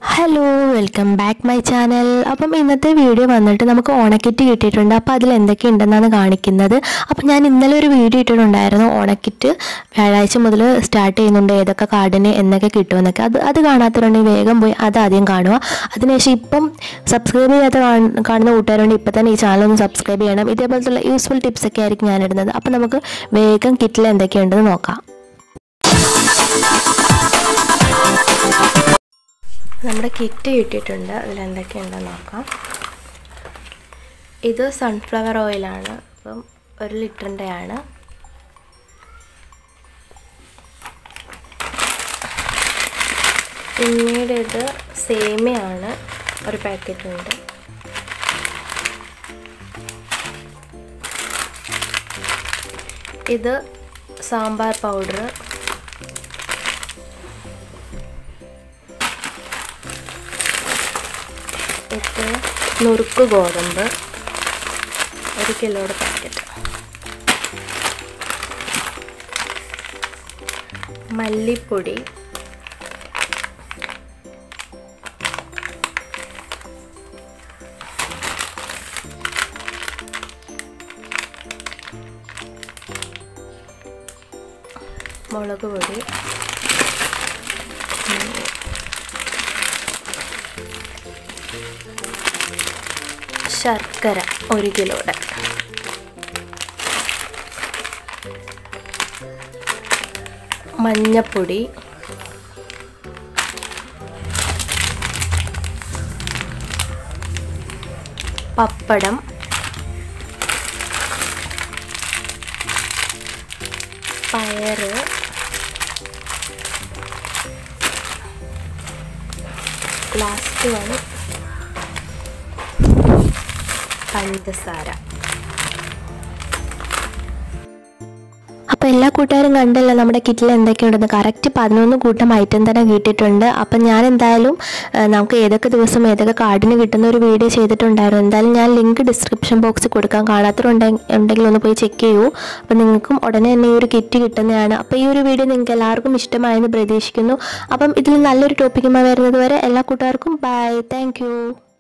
hello welcome back my channel appam ഇന്നത്തെ video വന്നിട്ട് നമുക്ക് ഓണക്കിറ്റ് കിട്ടിയിട്ടുണ്ട് അപ്പോൾ അതിൽ എന്തൊക്കെ ഉണ്ടെന്നാണ് കാണിക്കുന്നത് അപ്പം ഞാൻ ഇന്നലെ ഒരു വീഡിയോ ഇട്ടിട്ടുണ്ടായിരുന്നു ഓണക്കിറ്റ് വ്യാഴാഴ്ച മുതൽ സ്റ്റാർട്ട് ചെയ്യുന്നുണ്ട് ഏതൊക്കെ കാർഡിന് എന്നൊക്കെ കിട്ടുമെന്നൊക്കെ അത് അത് കാണാത്തവരുണ്ടെങ്കിൽ വേഗം പോയി അത് ആദ്യം കാണുക അതിനുശേഷം ഇപ്പം സബ്സ്ക്രൈബ് ചെയ്യാത്ത കാണ- കാണുന്ന കൂട്ടുകാരുണ്ട് ഇപ്പം തന്നെ ഈ ചാനൽ ഒന്ന് സബ്സ്ക്രൈബ് ചെയ്യണം ഇതേപോലത്തുള്ള യൂസ്ഫുൾ ടിപ്സ് ഒക്കെ ആയിരിക്കും ഞാൻ ഇടുന്നത് അപ്പം നമുക്ക് വേഗം കിറ്റിൽ എന്തൊക്കെയുണ്ടെന്ന് നോക്കാം നമ്മുടെ കിറ്റ് കിട്ടിയിട്ടുണ്ട് അതിൽ എന്തൊക്കെയുണ്ടെന്ന് നോക്കാം ഇത് സൺഫ്ലവർ ഓയിലാണ് അപ്പം ഒരു ലിറ്ററിൻ്റെ ആണ് പിന്നീട് ഇത് സേമിയാണ് ഒരു പാക്കറ്റ് ഉണ്ട് ഇത് സാമ്പാർ പൗഡർ ഇത് നുറുക്ക് ഗോതമ്പ് ഒരു കിലോയുടെ പാക്കറ്റ് മല്ലിപ്പൊടി മുളക് പൊടി ശർക്കര ഒരു കിലോയുടെ മഞ്ഞപ്പൊടി പപ്പടം പയറ് ലാസ്റ്റ് വൺ പഞ്ചസാര അപ്പോൾ എല്ലാ കൂട്ടുകാരും കണ്ടല്ലോ നമ്മുടെ കിറ്റിൽ എന്തൊക്കെയുണ്ടെന്ന് കറക്റ്റ് പതിനൊന്ന് കൂട്ടം ഐറ്റം തന്നെ കിട്ടിയിട്ടുണ്ട് അപ്പം ഞാൻ എന്തായാലും ആ, നമുക്ക് ഏതൊക്കെ ദിവസം ഏതൊക്കെ കാർഡിന് കിട്ടുന്ന ഒരു വീഡിയോ ചെയ്തിട്ടുണ്ടായിരുന്നു എന്തായാലും ഞാൻ ലിങ്ക് ഡിസ്ക്രിപ്ഷൻ ബോക്സിൽ കൊടുക്കാം കാണാത്തവരുണ്ടെങ്കിൽ ഉണ്ടെങ്കിൽ ഒന്ന് പോയി ചെക്ക് ചെയ്യൂ അപ്പം നിങ്ങൾക്കും ഉടനെ തന്നെ ഈ ഒരു കിറ്റ് കിട്ടുന്നതാണ് അപ്പോൾ ഈ ഒരു വീഡിയോ നിങ്ങൾക്ക് എല്ലാവർക്കും ഇഷ്ടമായെന്ന് പ്രതീക്ഷിക്കുന്നു അപ്പം ഇതിൽ നല്ലൊരു ടോപ്പിക്കുമായി വരുന്നത് വരെ എല്ലാ കൂട്ടുകാർക്കും ബൈ താങ്ക്